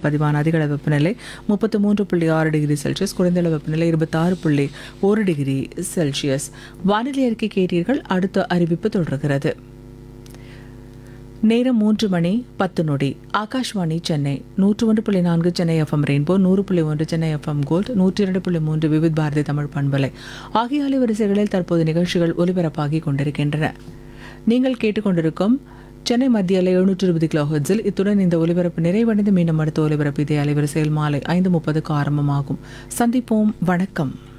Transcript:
பதிவான அதிகளவு வெப்பநிலை முப்பத்து மூன்று புள்ளி ஆறு டிகிரி செல்சியஸ் குறைந்தளவு வெப்பநிலை இருபத்தாறு புள்ளி ஒரு டிகிரி செல்சியஸ் வானிலை அறிக்கை கேட்டீர்கள் அடுத்த அறிவிப்பு தொடர்கிறது நேரம் மூன்று மணி பத்து நொடி ஆகாஷ்வாணி சென்னை நூற்று ஒன்று புள்ளி நான்கு சென்னை எஃப்எம் ரெயின்போ நூறு புள்ளி ஒன்று சென்னை எஃப்எம் கோல்ட் நூற்றி இரண்டு புள்ளி மூன்று விவித் பாரதி தமிழ் பண்பலை ஆகிய அலைவரிசைகளில் தற்போது நிகழ்ச்சிகள் ஒலிபரப்பாகி கொண்டிருக்கின்றன நீங்கள் கேட்டுக்கொண்டிருக்கும் சென்னை மத்திய அலை எழுநூற்று இருபது கிலோ ஹெர்ட்ஸில் இத்துடன் இந்த ஒலிபரப்பு நிறைவடைந்து மீண்டும் அடுத்த ஒலிபரப்பு இதே அலைவரிசையில் மாலை ஐந்து முப்பதுக்கு ஆரம்பமாகும் சந்திப்போம் வணக்கம்